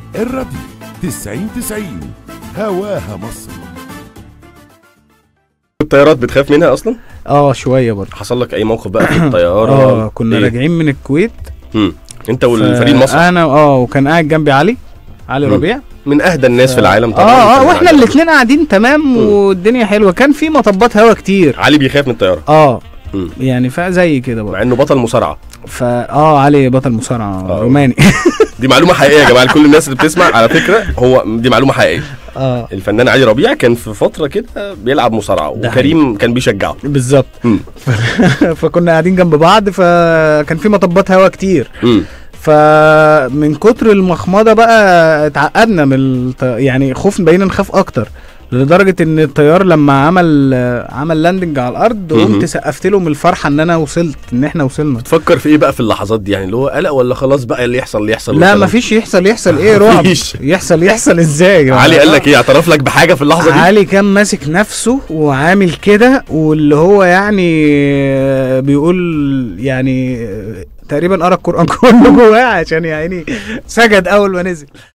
الراديو 90 90 هواها مصر الطيارات بتخاف منها اصلا اه شويه برضه حصل لك اي موقف بقى في الطياره اه كنا إيه؟ راجعين من الكويت مم. انت والفريق المصري انا اه وكان قاعد جنبي علي علي مم. ربيع من اهدى الناس في العالم اه طبعا اه كان واحنا علي. الاثنين قاعدين تمام والدنيا حلوه كان في مطبات هوا كتير علي بيخاف من الطياره اه مم. يعني فزي كده برضه مع انه بطل مصارعه فا اه علي بطل مصارعه آه. روماني دي معلومه حقيقيه يا جماعه لكل الناس اللي بتسمع على فكره هو دي معلومه حقيقيه اه الفنان علي ربيع كان في فتره كده بيلعب مصارعه ده وكريم كان بيشجعه بالظبط مم. فكنا قاعدين جنب بعض فكان في مطبات هوا كتير مم. فمن كتر المخمضه بقى اتعقدنا من الط... يعني خوف بقينا نخاف اكتر لدرجه ان الطيار لما عمل عمل لاندنج على الارض مهم. قمت سقفت له من الفرحه ان انا وصلت ان احنا وصلنا تفكر في ايه بقى في اللحظات دي يعني اللي هو قلق ولا خلاص بقى اللي يحصل اللي يحصل لا والكلام؟ مفيش يحصل يحصل ايه رعب مفيش. يحصل يحصل ازاي علي قال لك ايه اعترف لك بحاجه في اللحظه دي علي كان ماسك نفسه وعامل كده واللي هو يعني بيقول يعني تقريبا قرا القران كله جواه عشان يعني سجد اول ما نزل